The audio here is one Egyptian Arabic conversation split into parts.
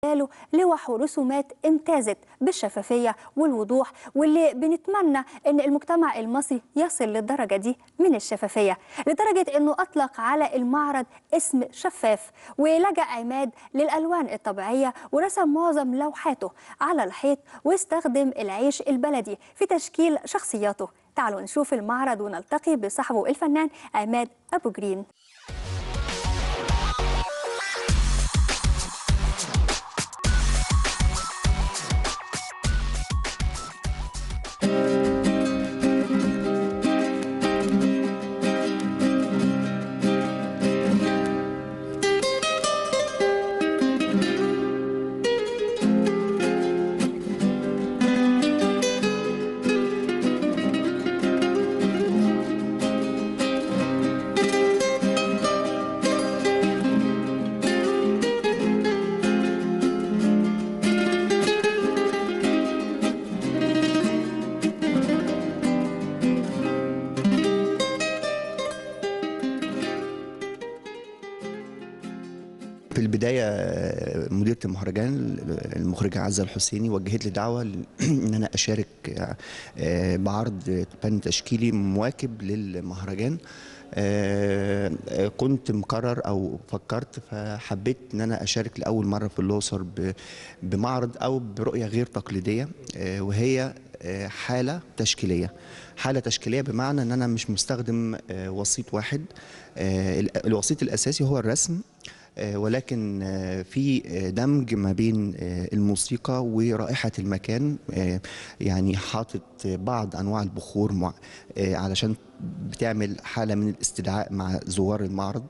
له لوح ورسومات امتازت بالشفافية والوضوح واللي بنتمنى ان المجتمع المصري يصل للدرجة دي من الشفافية لدرجة انه اطلق على المعرض اسم شفاف ولجأ عماد للالوان الطبيعية ورسم معظم لوحاته على الحيط واستخدم العيش البلدي في تشكيل شخصياته تعالوا نشوف المعرض ونلتقي بصاحبه الفنان عماد ابو جرين في البداية مديرة المهرجان المخرجة عزة الحسيني وجهت لي دعوة إن أنا أشارك بعرض فن تشكيلي مواكب للمهرجان كنت مقرر أو فكرت فحبيت إن أنا أشارك لأول مرة في الأقصر بمعرض أو برؤية غير تقليدية وهي حالة تشكيلية حالة تشكيلية بمعنى أن أنا مش مستخدم وسيط واحد الوسيط الأساسي هو الرسم ولكن في دمج ما بين الموسيقى ورائحة المكان يعني حاطط بعض أنواع البخور علشان بتعمل حالة من الاستدعاء مع زوار المعرض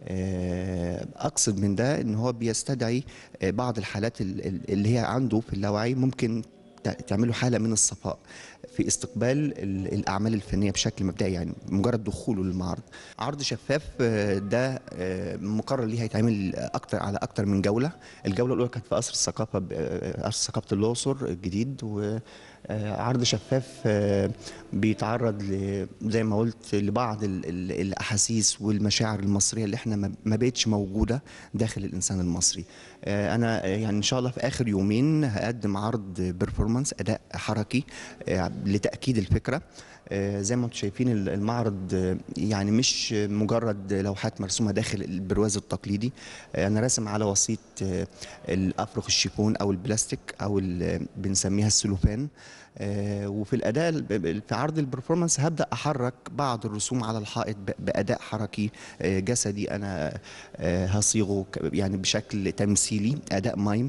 أقصد من ده أن هو بيستدعي بعض الحالات اللي هي عنده في اللاوعي ممكن تعمله حاله من الصفاء في استقبال الاعمال الفنيه بشكل مبدئي يعني مجرد دخوله للمعرض عرض شفاف ده مقرر ليه هيتعمل اكتر على اكتر من جوله الجوله الاولى كانت في قصر الثقافه قصر ثقافه الاقصر الجديد و عرض شفاف بيتعرض زي ما قلت لبعض الاحاسيس والمشاعر المصريه اللي احنا ما بقتش موجوده داخل الانسان المصري انا يعني ان شاء الله في اخر يومين هقدم عرض بيرفورمانس اداء حركي لتاكيد الفكره زي ما انتم شايفين المعرض يعني مش مجرد لوحات مرسومه داخل البرواز التقليدي انا راسم على وسيط الافرخ الشيفون او البلاستيك او بنسميها السلوفان وفي الاداء في عرض البرفورمانس هبدا احرك بعض الرسوم على الحائط باداء حركي جسدي انا هصيغه يعني بشكل تمثيلي اداء مايم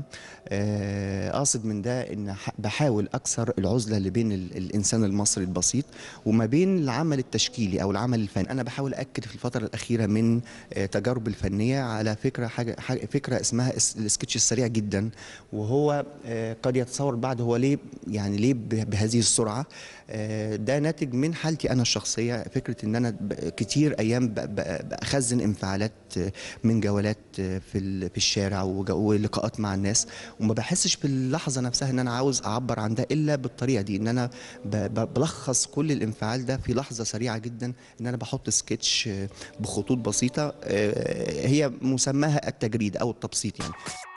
اقصد من ده ان بحاول اكسر العزله اللي بين الانسان المصري البسيط وما بين العمل التشكيلي او العمل الفني انا بحاول اكد في الفتره الاخيره من تجارب الفنيه على فكره حاجه, حاجة فكره اسمها السكتش السريع جدا وهو قد يتصور بعد هو ليه يعني ليه بهذه السرعه ده ناتج من حالتي انا الشخصيه فكره ان انا كتير ايام بخزن انفعالات من جولات في في الشارع ولقاءات مع الناس وما بحسش في اللحظه نفسها ان انا عاوز اعبر عن ده الا بالطريقه دي ان انا بلخص كل الانفعال ده في لحظه سريعه جدا ان انا بحط سكتش بخطوط بسيطه هي مسماها التجريد او التبسيط يعني